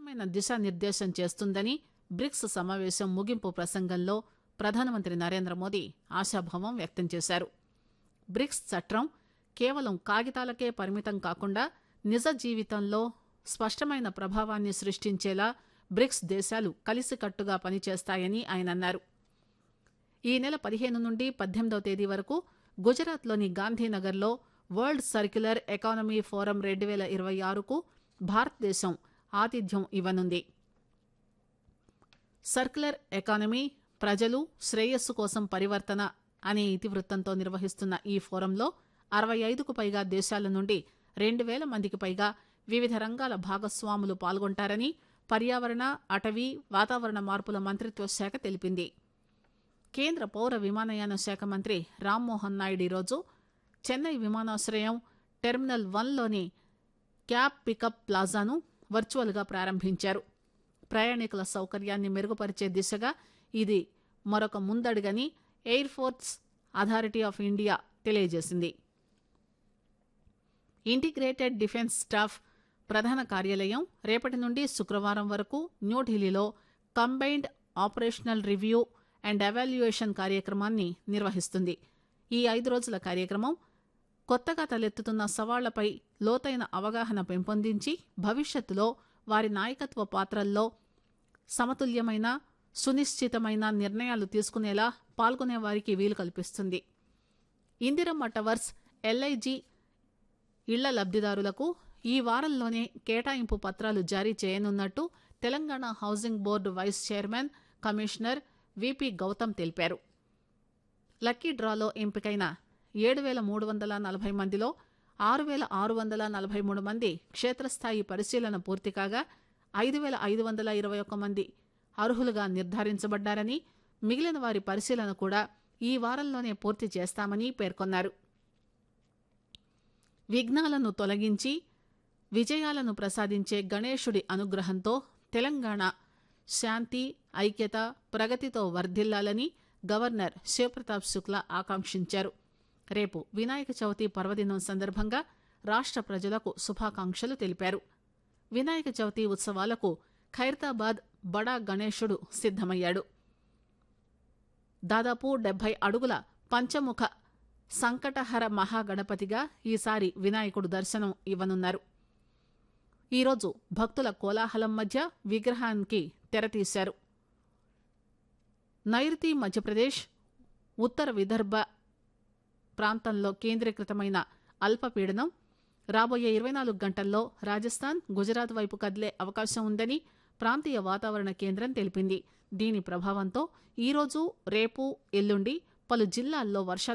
స్పష్టమైన దిశానిర్దేశం చేస్తుందని బ్రిక్స్ సమావేశం ముగింపు ప్రసంగంలో ప్రధానమంత్రి నరేంద్ర మోదీ ఆశాభావం వ్యక్తం చేశారు బ్రిక్స్ చట్రం కేవలం కాగితాలకే పరిమితం కాకుండా నిజ జీవితంలో స్పష్టమైన ప్రభావాన్ని సృష్టించేలా బ్రిక్స్ దేశాలు కలిసికట్టుగా పనిచేస్తాయని ఆయన అన్నారు ఈ నెల పదిహేను నుండి పద్దెనిమిదవ తేదీ వరకు గుజరాత్లోని గాంధీనగర్లో వరల్డ్ సర్క్యులర్ ఎకానమీ ఫోరం రెండు వేల ఇరవై ఆరుకు భారతదేశం ఆతిథ్యం ఇవ్వనుంది సర్క్యులర్ ఎకానమీ ప్రజలు శ్రేయస్సు కోసం పరివర్తన అనే ఇతివృత్తంతో నిర్వహిస్తున్న ఈ ఫోరంలో అరవై ఐదుకు పైగా దేశాల నుండి రెండు వేల మందికి పైగా వివిధ రంగాల భాగస్వాములు పాల్గొంటారని పర్యావరణ అటవీ వాతావరణ మార్పుల మంత్రిత్వ శాఖ తెలిపింది కేంద్ర పౌర విమానయాన శాఖ మంత్రి రామ్మోహన్ నాయుడు ఈరోజు చెన్నై విమానాశ్రయం టెర్మినల్ వన్లోని క్యాబ్ పికప్ ప్లాజాను వర్చువల్గా ప్రారంభించారు ప్రయాణికుల సౌకర్యాన్ని మెరుగుపరిచే దిశగా ఇది మరొక ముందడుగని air force authority of India తెలియజేసింది ఇంటిగ్రేటెడ్ డిఫెన్స్ స్టాఫ్ ప్రధాన కార్యాలయం రేపటి నుండి శుక్రవారం వరకు న్యూఢిల్లీలో combined operational review and evaluation కార్యక్రమాన్ని నిర్వహిస్తుంది ఈ ఐదు రోజుల కార్యక్రమం కొత్తగా తలెత్తుతున్న సవాళ్లపై లోతైన అవగాహన పెంపొందించి భవిష్యత్తులో వారి నాయకత్వ పాత్రల్లో సమతుల్యమైన సునిశ్చితమైన నిర్ణయాలు తీసుకునేలా పాల్గొనే వారికి వీలు కల్పిస్తుంది ఇందిరమ్మ టవర్స్ ఎల్ఐజీ ఇళ్ల లబ్దిదారులకు ఈ వారంలోనే కేటాయింపు పత్రాలు జారీ చేయనున్నట్టు Telangana housing board vice chairman commissioner V P Gautham తెలిపారు లక్కీ డ్రాలో ఎంపికైన ఏడు వేల మూడు వందల నలభై మందిలో ఆరు వేల ఆరు వందల నలభై మూడు మంది క్షేత్రస్థాయి పరిశీలన పూర్తి కాగా ఐదు వేల ఐదు వందల ఇరవై ఒక్క మంది అర్హులుగా నిర్ధారించబడ్డారని మిగిలిన వారి పరిశీలన కూడా ఈ వారంలోనే పూర్తి చేస్తామని పేర్కొన్నారు విఘ్నాలను తొలగించి విజయాలను ప్రసాదించే గణేశుడి అనుగ్రహంతో తెలంగాణ శాంతి ఐక్యత ప్రగతితో వర్ధిల్లాలని గవర్నర్ శివప్రతాప్ శుక్లా ఆకాంక్షించారు రేపు వినాయక చవితి పర్వదినం సందర్భంగా రాష్ట్ర ప్రజలకు శుభాకాంక్షలు తెలిపారు వినాయక చవితి ఉత్సవాలకు ఖైరతాబాద్ బడా గణేశుడు సిద్దమయ్యాడు దాదాపు డెబ్బై అడుగుల పంచముఖ సంకటహర మహాగణపతిగా ఈసారి వినాయకుడు దర్శనం ఇవ్వనున్నారు ఈరోజు భక్తుల కోలాహలం మధ్య విగ్రహానికి తెరతీశారు నైరుతి మధ్యప్రదేశ్ ఉత్తర విదర్భ ప్రాంతంలో కేంద్రీకృతమైన అల్పపీడనం రాబోయే ఇరవై నాలుగు గంటల్లో రాజస్థాన్ గుజరాత్ వైపు కదిలే అవకాశం ఉందని ప్రాంతీయ వాతావరణ కేంద్రం తెలిపింది దీని ప్రభావంతో ఈరోజు రేపు ఎల్లుండి పలు జిల్లాల్లో వర్షాలు